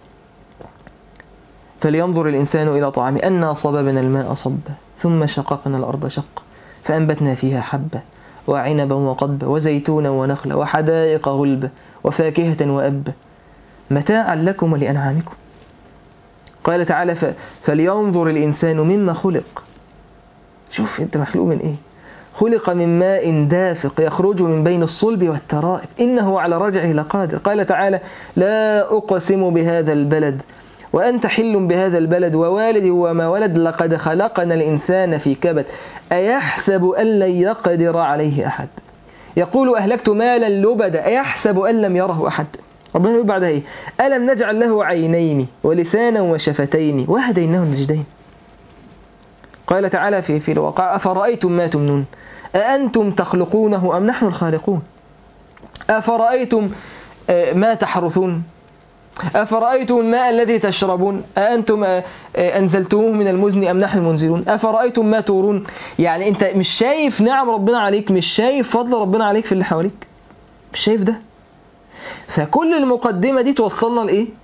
Speaker 1: فلينظر الإنسان إلى طعامه أنا صببنا الماء صبا ثم شققنا الأرض شقا فأنبتنا فيها حبة وعنبا وقضبا وزيتونا ونخلا وحدائق غلبا وفاكهة وأبا متاعا لكم ولأنعامكم قال تعالى ف... فلينظر الإنسان مما خلق شوف أنت مخلوق من إيه خلق من ماء دافق يخرج من بين الصلب والترائب إنه على رجعه لقادر قال تعالى لا أقسم بهذا البلد وأنت حل بهذا البلد ووالد وما ولد لقد خلقنا الإنسان في كبد أيحسب أن لن يقدر عليه أحد يقول أهلكت مالا لبدا أيحسب أن لم يره أحد ربنا يقول بعدها إيه ألم نجعل له عينين ولسانا وشفتين وهديناه النجدين قال تعالى في في الواقع أفرأيتم ما تمنون أأنتم تخلقونه أم نحن الخالقون أفرأيتم ما تحرثون أفرأيتم الماء الذي تشربون أأنتم أنزلتموه من المزن أم نحن المنزلون أفرأيتم ما تورون يعني أنت مش شايف نعم ربنا عليك مش شايف فضل ربنا عليك في اللي حواليك مش شايف ده فكل المقدمة دي توصلنا لإيه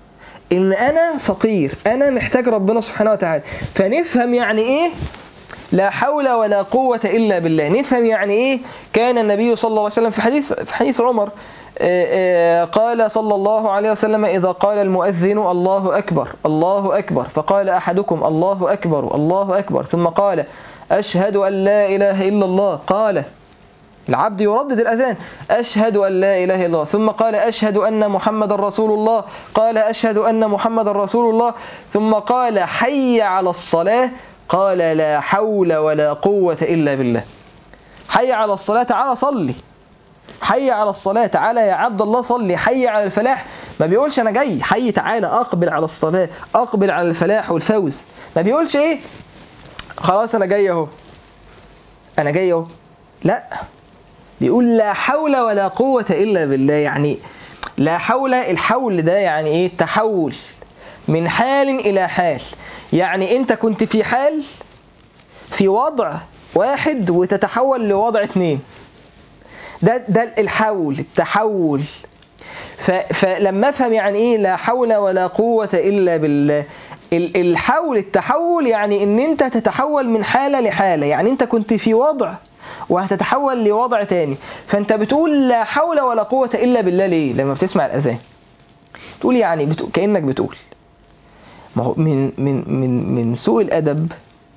Speaker 1: ان انا فقير انا محتاج ربنا سبحانه وتعالى فنفهم يعني ايه لا حول ولا قوة إلا بالله نفهم يعني إيه كان النبي صلى الله عليه وسلم في حديث في حديث عمر آه، آه، قال صلى الله عليه وسلم إذا قال المؤذن الله أكبر الله أكبر فقال أحدكم الله أكبر الله أكبر ثم قال أشهد أن لا إله إلا الله قال العبد يردد الأذان أشهد أن لا إله إلا الله ثم قال أشهد أن محمد رسول الله قال أشهد أن محمد رسول الله ثم قال حي على الصلاة قال لا حول ولا قوة إلا بالله حي على الصلاة تعالى صلي حي على الصلاة تعالى يا عبد الله صلي حي على الفلاح ما بيقولش أنا جاي حي تعالى أقبل على الصلاة أقبل على الفلاح والفوز ما بيقولش إيه خلاص أنا جاي أهو أنا جاي أهو لا بيقول لا حول ولا قوة إلا بالله يعني لا حول الحول ده يعني إيه التحول من حال إلى حال يعني أنت كنت في حال في وضع واحد وتتحول لوضع اتنين ده ده الحول التحول ف فلما افهم يعني ايه لا حول ولا قوة الا بالله ال- الحول التحول يعني ان انت تتحول من حالة لحالة يعني انت كنت في وضع وهتتحول لوضع تاني فانت بتقول لا حول ولا قوة الا بالله ليه لما بتسمع الاذان تقول يعني بتقول كأنك بتقول ما هو من من من من سوء الادب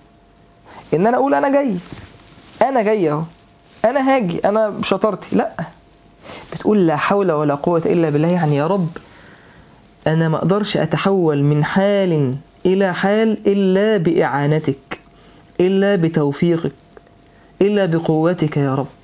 Speaker 1: ان انا اقول انا جاي انا جاي اهو انا هاجي انا بشطارتي لا بتقول لا حول ولا قوة الا بالله يعني يا رب انا ما اقدرش اتحول من حال الى حال الا باعانتك الا بتوفيقك الا بقوتك يا رب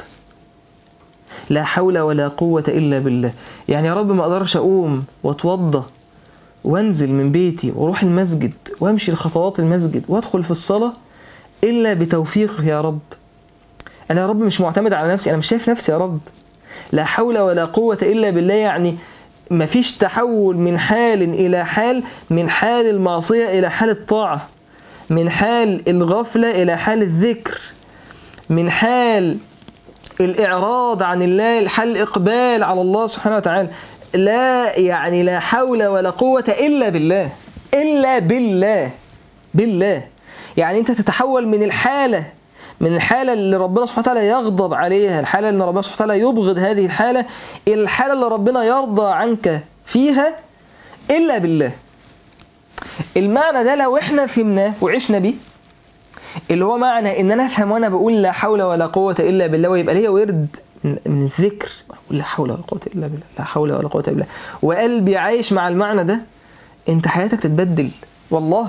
Speaker 1: لا حول ولا قوة الا بالله يعني يا رب ما اقدرش اقوم واتوضى وانزل من بيتي واروح المسجد وامشي لخطوات المسجد وادخل في الصلاة الا بتوفيقك يا رب انا يا رب مش معتمد على نفسي انا مش شايف نفسي يا رب لا حول ولا قوة الا بالله يعني مفيش تحول من حال الى حال من حال المعصية الى حال الطاعة من حال الغفلة الى حال الذكر من حال الإعراض عن الله الحال الإقبال على الله سبحانه وتعالى لا يعني لا حول ولا قوة إلا بالله إلا بالله بالله يعني أنت تتحول من الحالة من الحالة اللي ربنا سبحانه وتعالى يغضب عليها الحالة اللي ربنا سبحانه وتعالى يبغض هذه الحالة إلى الحالة اللي ربنا يرضى عنك فيها إلا بالله المعنى ده لو احنا فهمناه وعشنا بيه اللي هو معنى ان انا افهم وانا بقول لا حول ولا قوة الا بالله ويبقى ليا ورد من من الذكر أقول لا حول ولا قوة الا بالله لا حول ولا قوة الا بالله وقلبي عايش مع المعنى ده انت حياتك تتبدل والله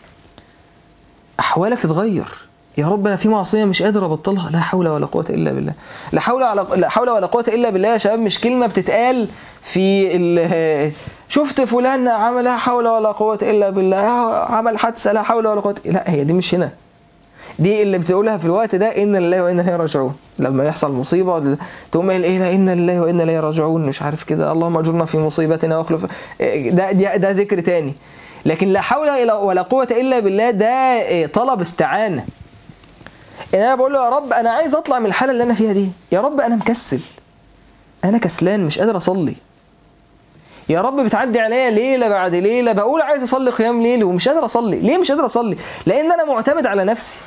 Speaker 1: احوالك تتغير يا رب انا في معصيه مش قادر ابطلها لا حول ولا قوه الا بالله لا حول ولا لا حول ولا قوه الا بالله يا شباب مش كلمه بتتقال في ال- شفت فلان عمل لا حول ولا قوه الا بالله عمل حادثه لا حول ولا قوه لا هي دي مش هنا دي اللي بتقولها في الوقت ده ان لله وانا اليه راجعون لما يحصل مصيبه تقوم قايل ايه لا ان لله وانا اليه راجعون مش عارف كده اللهم اجرنا في مصيبتنا واخلف ده ده, ده ذكر تاني لكن لا حول ولا قوه الا بالله ده طلب استعانه ان انا بقول له يا رب انا عايز اطلع من الحاله اللي انا فيها دي يا رب انا مكسل انا كسلان مش قادر اصلي يا رب بتعدي عليا ليله بعد ليله بقول عايز اصلي قيام ليل ومش قادر اصلي ليه مش قادر اصلي لان انا معتمد على نفسي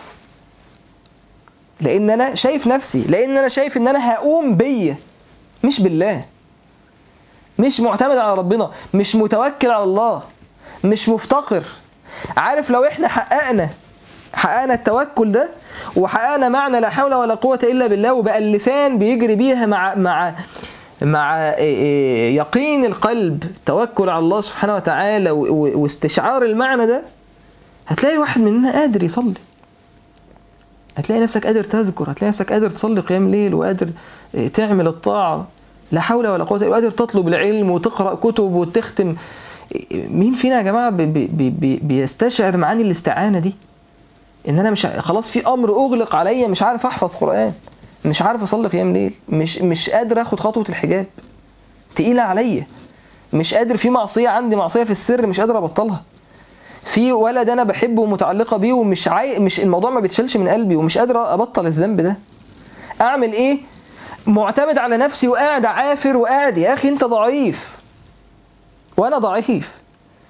Speaker 1: لان انا شايف نفسي لان انا شايف ان انا هقوم بيا مش بالله مش معتمد على ربنا مش متوكل على الله مش مفتقر عارف لو احنا حققنا حققنا التوكل ده وحققنا معنى لا حول ولا قوة إلا بالله وبقى اللسان بيجري بيها مع مع مع يقين القلب توكل على الله سبحانه وتعالى واستشعار المعنى ده هتلاقي الواحد مننا قادر يصلي هتلاقي نفسك قادر تذكر هتلاقي نفسك قادر تصلي قيام ليل وقادر تعمل الطاعة لا حول ولا قوة إلا وقادر تطلب العلم وتقرأ كتب وتختم مين فينا يا جماعة بي بي بي بيستشعر معاني الاستعانة دي ان انا مش خلاص في امر اغلق عليا مش عارف احفظ قران مش عارف اصلي قيام ليل مش مش قادر اخد خطوه الحجاب تقيله عليا مش قادر في معصيه عندي معصيه في السر مش قادر ابطلها في ولد انا بحبه ومتعلقه بيه ومش عاي... مش الموضوع ما بيتشالش من قلبي ومش قادر ابطل الذنب ده اعمل ايه معتمد على نفسي وقاعد عافر وقاعد يا اخي انت ضعيف وانا ضعيف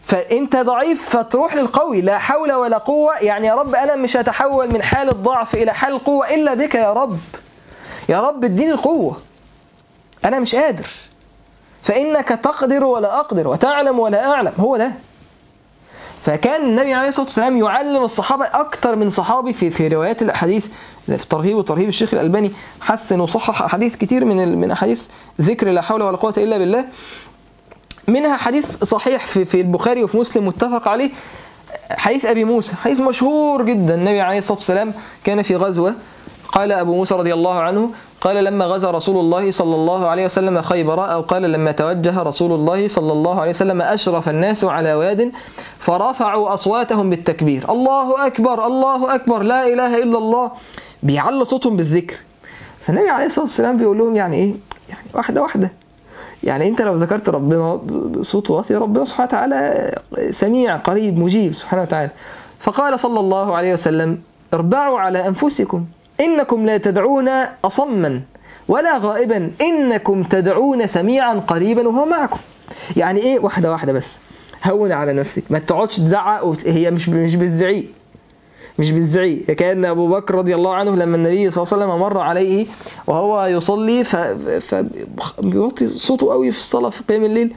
Speaker 1: فانت ضعيف فتروح للقوي لا حول ولا قوة يعني يا رب انا مش هتحول من حال الضعف الى حال القوة الا بك يا رب يا رب اديني القوة انا مش قادر فانك تقدر ولا اقدر وتعلم ولا اعلم هو ده فكان النبي عليه الصلاة والسلام يعلم الصحابة أكثر من صحابي في في روايات الأحاديث في ترهيب وترهيب الشيخ الألباني حسن وصحح أحاديث كتير من ال- من أحاديث ذكر لا حول ولا قوة إلا بالله منها حديث صحيح في في البخاري وفي مسلم متفق عليه حديث أبي موسى حديث مشهور جدا النبي عليه الصلاة والسلام كان في غزوة قال أبو موسى رضي الله عنه قال لما غزا رسول الله صلى الله عليه وسلم خيبر أو قال لما توجه رسول الله صلى الله عليه وسلم أشرف الناس على واد فرفعوا أصواتهم بالتكبير الله أكبر الله أكبر لا إله إلا الله بيعلوا صوتهم بالذكر فالنبي عليه الصلاة والسلام بيقول لهم يعني إيه يعني واحدة واحدة يعني انت لو ذكرت ربنا بصوت واطي ربنا سبحانه وتعالى سميع قريب مجيب سبحانه وتعالى فقال صلى الله عليه وسلم اربعوا على انفسكم انكم لا تدعون اصما ولا غائبا انكم تدعون سميعا قريبا وهو معكم يعني ايه واحده واحده بس هون على نفسك ما تقعدش تزعق وت- هي مش مش بالزعيق مش بالزعيق كان أبو بكر رضي الله عنه لما النبي صلى الله عليه وسلم مر عليه وهو يصلي ف... فبيوطي صوته قوي في الصلاة في قيام الليل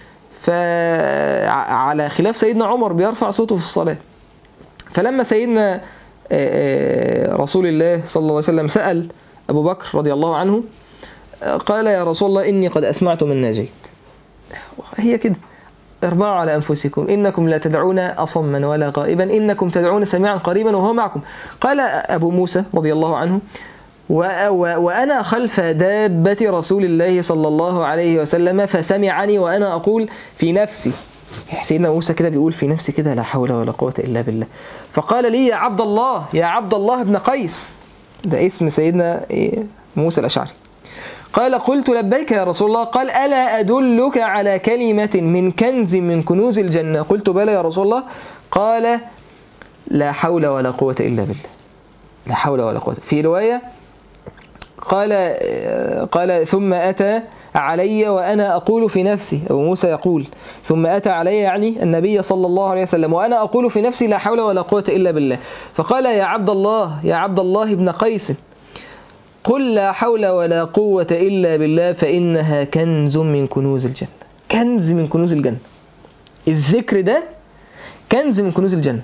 Speaker 1: فعلى خلاف سيدنا عمر بيرفع صوته في الصلاة فلما سيدنا آه، آه، رسول الله صلى الله عليه وسلم سأل أبو بكر رضي الله عنه آه، قال يا رسول الله إني قد أسمعت من ناجيت هي كده اربعوا على أنفسكم إنكم لا تدعون أصما ولا غائبا إنكم تدعون سميعا قريبا وهو معكم قال أبو موسى رضي الله عنه و و وأنا خلف دابة رسول الله صلى الله عليه وسلم فسمعني وأنا أقول في نفسي سيدنا موسى كده بيقول في نفسي كده لا حول ولا قوة إلا بالله فقال لي يا عبد الله يا عبد الله بن قيس ده اسم سيدنا إيه؟ موسى الأشعري قال قلت لبيك يا رسول الله قال ألا أدلك على كلمة من كنز من كنوز الجنة قلت بلى يا رسول الله قال لا حول ولا قوة إلا بالله لا حول ولا قوة في رواية قال قال ثم أتى علي وأنا أقول في نفسي أبو موسى يقول ثم أتى علي يعني النبي صلى الله عليه وسلم وأنا أقول في نفسي لا حول ولا قوة إلا بالله فقال يا عبد الله يا عبد الله بن قيس قل لا حول ولا قوة إلا بالله فإنها كنز من كنوز الجنة كنز من كنوز الجنة الذكر ده كنز من كنوز الجنة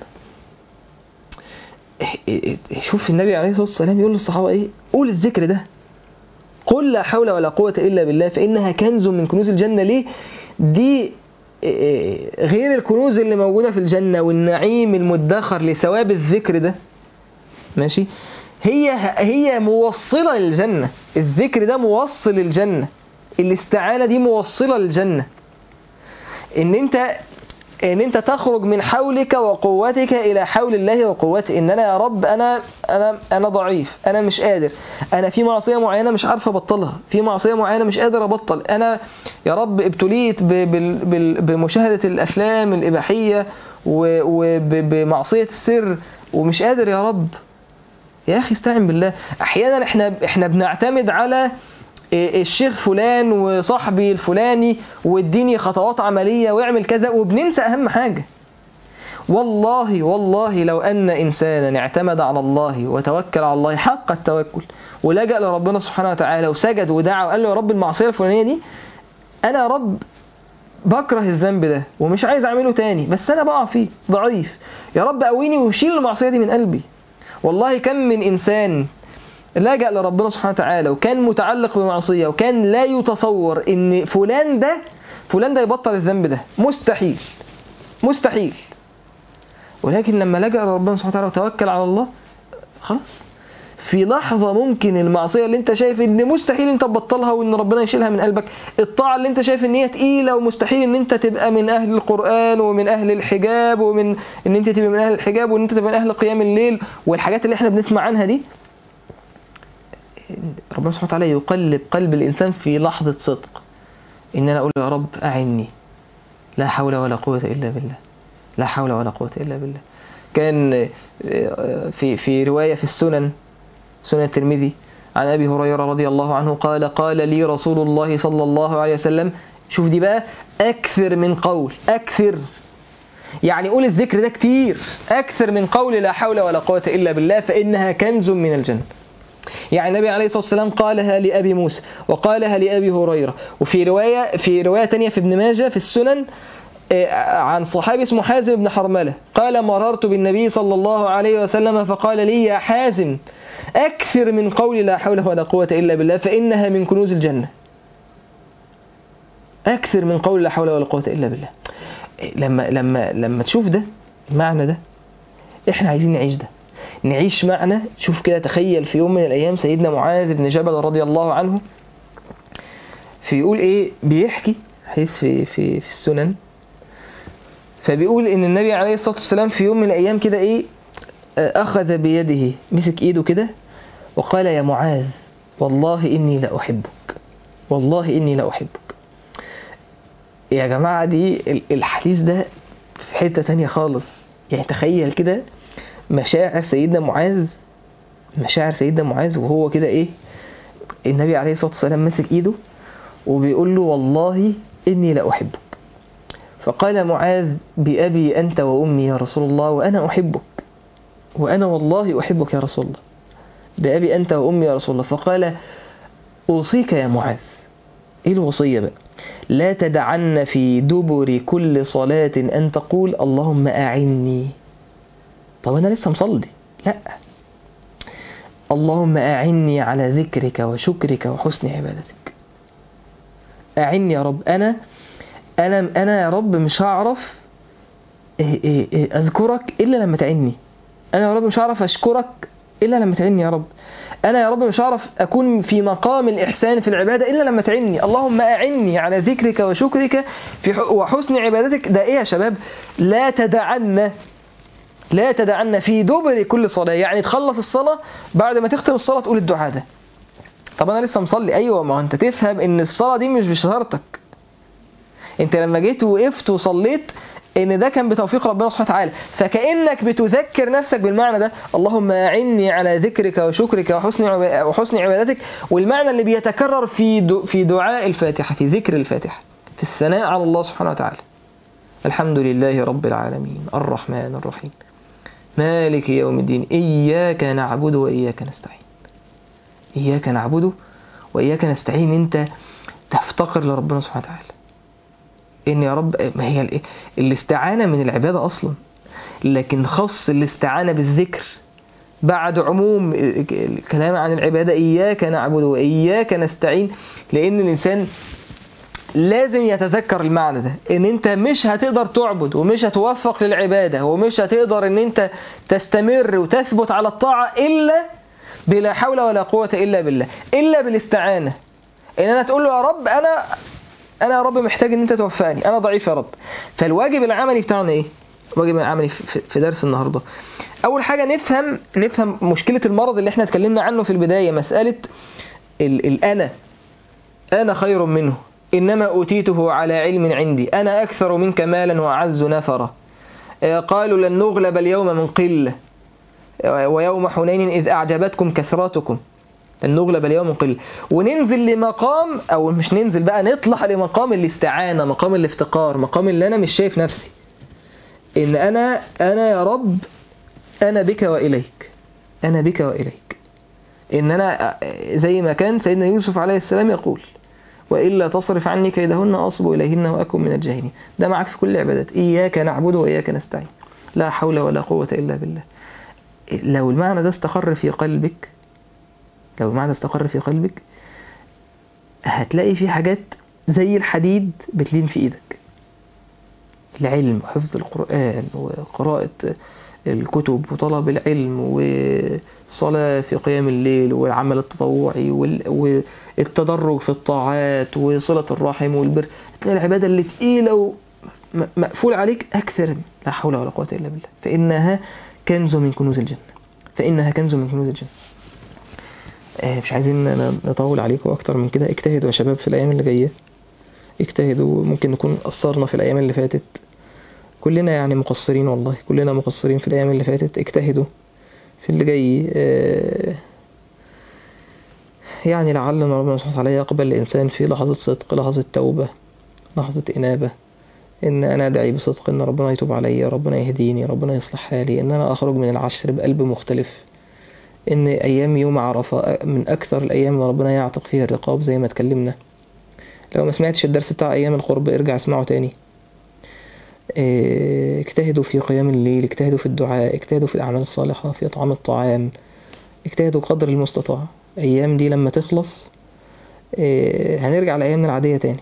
Speaker 1: شوف النبي عليه الصلاة والسلام يقول للصحابة إيه قول الذكر ده قل لا حول ولا قوة إلا بالله فإنها كنز من كنوز الجنة ليه دي غير الكنوز اللي موجودة في الجنة والنعيم المدخر لثواب الذكر ده ماشي هي هي موصلة للجنة الذكر ده موصل للجنة الاستعانة دي موصلة للجنة ان انت ان انت تخرج من حولك وقوتك الى حول الله وقوته ان انا يا رب انا انا انا ضعيف انا مش قادر انا في معصيه معينه مش عارف ابطلها في معصيه معينه مش قادر ابطل انا يا رب ابتليت ب- بال- بال- بمشاهده الافلام الاباحيه وبمعصيه السر ومش قادر يا رب يا اخي استعن بالله احيانا احنا احنا بنعتمد على إيه الشيخ فلان وصاحبي الفلاني واديني خطوات عمليه واعمل كذا وبننسى اهم حاجه والله والله لو ان انسانا اعتمد على الله وتوكل على الله حق التوكل ولجأ لربنا سبحانه وتعالى وسجد ودعا وقال له يا رب المعصيه الفلانيه دي انا يا رب بكره الذنب ده ومش عايز اعمله تاني بس انا بقع فيه ضعيف يا رب قويني وشيل المعصيه دي من قلبي والله كم من انسان لجأ لربنا سبحانه وتعالى وكان متعلق بمعصية وكان لا يتصور ان فلان ده فلان ده يبطل الذنب ده مستحيل مستحيل ولكن لما لجأ لربنا سبحانه وتعالى وتوكل على الله خلاص في لحظة ممكن المعصية اللي انت شايف ان مستحيل انت تبطلها وان ربنا يشيلها من قلبك الطاعة اللي انت شايف ان هي تقيلة ومستحيل ان انت تبقى من اهل القرآن ومن اهل الحجاب ومن ان انت تبقى من اهل الحجاب وان انت تبقى من اهل قيام الليل والحاجات اللي احنا بنسمع عنها دي ربنا سبحانه وتعالى يقلب قلب الإنسان في لحظة صدق إن أنا أقول يا رب أعني لا حول ولا قوة إلا بالله لا حول ولا قوة إلا بالله كان في في رواية في السنن سنن الترمذي عن أبي هريرة رضي الله عنه قال قال لي رسول الله صلى الله عليه وسلم شوف دي بقى أكثر من قول أكثر يعني قول الذكر ده كتير أكثر من قول لا حول ولا قوة إلا بالله فإنها كنز من الجنة يعني النبي عليه الصلاة والسلام قالها لأبي موسى وقالها لأبي هريرة وفي رواية في رواية تانية في ابن ماجه في السنن عن صحابي اسمه حازم بن حرملة قال مررت بالنبي صلى الله عليه وسلم فقال لي يا حازم أكثر من قول لا حول ولا قوة إلا بالله فإنها من كنوز الجنة أكثر من قول لا حول ولا قوة إلا بالله لما لما لما تشوف ده المعنى ده احنا عايزين نعيش ده نعيش معنى شوف كده تخيل في يوم من الأيام سيدنا معاذ بن جبل رضي الله عنه فيقول إيه بيحكي حديث في في في السنن فبيقول ان النبي عليه الصلاه والسلام في يوم من الايام كده ايه اخذ بيده مسك ايده كده وقال يا معاذ والله اني لاحبك والله اني لاحبك يا جماعه دي الحديث ده في حته تانية خالص يعني تخيل كده مشاعر سيدنا معاذ مشاعر سيدنا معاذ وهو كده ايه النبي عليه الصلاه والسلام ماسك ايده وبيقول له والله اني لاحبك فقال معاذ بأبي أنت وأمي يا رسول الله وأنا أحبك وأنا والله أحبك يا رسول الله بأبي أنت وأمي يا رسول الله فقال أوصيك يا معاذ إيه الوصية بقى لا تدعن في دبر كل صلاة أن تقول اللهم أعني طب أنا لسه مصلي لا اللهم أعني على ذكرك وشكرك وحسن عبادتك أعني يا رب أنا انا انا يا رب مش هعرف إيه إيه إيه اذكرك الا لما تعني انا يا رب مش هعرف اشكرك الا لما تعني يا رب انا يا رب مش هعرف اكون في مقام الاحسان في العباده الا لما تعني اللهم اعني على ذكرك وشكرك في وحسن عبادتك ده ايه يا شباب لا تدعن لا تدعن في دبر كل صلاه يعني تخلص الصلاه بعد ما تختم الصلاه تقول الدعاء ده طب انا لسه مصلي ايوه ما هو انت تفهم ان الصلاه دي مش بشطارتك انت لما جيت وقفت وصليت ان ده كان بتوفيق ربنا سبحانه وتعالى فكانك بتذكر نفسك بالمعنى ده اللهم اعني على ذكرك وشكرك وحسن وحسن عبادتك والمعنى اللي بيتكرر في في دعاء الفاتحه في ذكر الفاتحه في الثناء على الله سبحانه وتعالى الحمد لله رب العالمين الرحمن الرحيم مالك يوم الدين اياك نعبد واياك نستعين اياك نعبد واياك نستعين انت تفتقر لربنا سبحانه وتعالى ان يا رب ما هي الاستعانة من العبادة اصلا لكن خص الاستعانة بالذكر بعد عموم الكلام عن العبادة إياك نعبد وإياك نستعين لأن الإنسان لازم يتذكر المعنى ده ان انت مش هتقدر تعبد ومش هتوفق للعبادة ومش هتقدر ان انت تستمر وتثبت على الطاعة الا بلا حول ولا قوة الا بالله الا بالاستعانة ان انا تقول له يا رب انا انا يا رب محتاج ان انت توفقني انا ضعيف يا رب فالواجب العملي بتاعنا ايه الواجب العملي في درس النهارده اول حاجه نفهم نفهم مشكله المرض اللي احنا اتكلمنا عنه في البدايه مساله ال الانا انا خير منه انما اوتيته على علم عندي انا اكثر منك مالا واعز نفرا قالوا لن نغلب اليوم من قله ويوم حنين اذ اعجبتكم كثرتكم لن نغلب اليوم من قله وننزل لمقام او مش ننزل بقى نطلع لمقام الاستعانه مقام الافتقار مقام اللي انا مش شايف نفسي ان انا انا يا رب انا بك واليك انا بك واليك ان انا زي ما كان سيدنا يوسف عليه السلام يقول والا تصرف عني كيدهن اصب اليهن واكن من الجاهلين ده معاك في كل العبادات اياك نعبد واياك نستعين لا حول ولا قوه الا بالله لو المعنى ده استقر في قلبك لو المعنى استقر في قلبك هتلاقي في حاجات زي الحديد بتلين في ايدك العلم وحفظ القرآن وقراءة الكتب وطلب العلم والصلاة في قيام الليل والعمل التطوعي والتدرج في الطاعات وصلة الرحم والبر تلاقي العبادة اللي تقيلة ومقفول عليك أكثر لا حول ولا قوة إلا بالله فإنها كنز من كنوز الجنة فإنها كنز من كنوز الجنة مش عايزين نطول عليكم أكتر من كده اجتهدوا يا شباب في الأيام اللي جاية اجتهدوا ممكن نكون قصرنا في الأيام اللي فاتت كلنا يعني مقصرين والله كلنا مقصرين في الأيام اللي فاتت اجتهدوا في اللي جاي يعني لعل ربنا سبحانه وتعالى يقبل الإنسان في لحظة صدق لحظة توبة لحظة إنابة ان انا ادعي بصدق ان ربنا يتوب عليا ربنا يهديني ربنا يصلح حالي ان انا اخرج من العشر بقلب مختلف ان ايام يوم عرفة من اكثر الايام اللي ربنا يعتق فيها الرقاب زي ما اتكلمنا لو ما سمعتش الدرس بتاع ايام القرب ارجع اسمعه تاني اه، اجتهدوا في قيام الليل اجتهدوا في الدعاء اجتهدوا في الاعمال الصالحة في اطعام الطعام اجتهدوا قدر المستطاع ايام دي لما تخلص اه، هنرجع لايامنا العادية تاني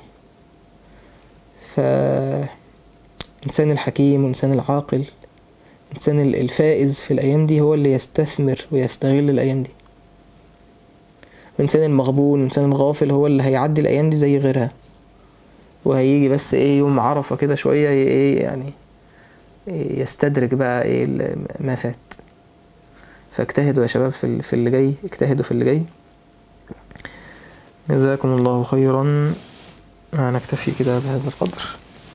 Speaker 1: فإنسان الحكيم والإنسان العاقل الإنسان الفائز في الأيام دي هو اللي يستثمر ويستغل الأيام دي الإنسان المغبون الإنسان الغافل هو اللي هيعدي الأيام دي زي غيرها وهيجي بس إيه يوم عرفة كده شوية إيه يعني إيه يستدرك بقى إيه ال- ما فات فاجتهدوا يا شباب في ال- في اللي جاي اجتهدوا في اللي جاي جزاكم الله خيرا نكتفي كده بهذا القدر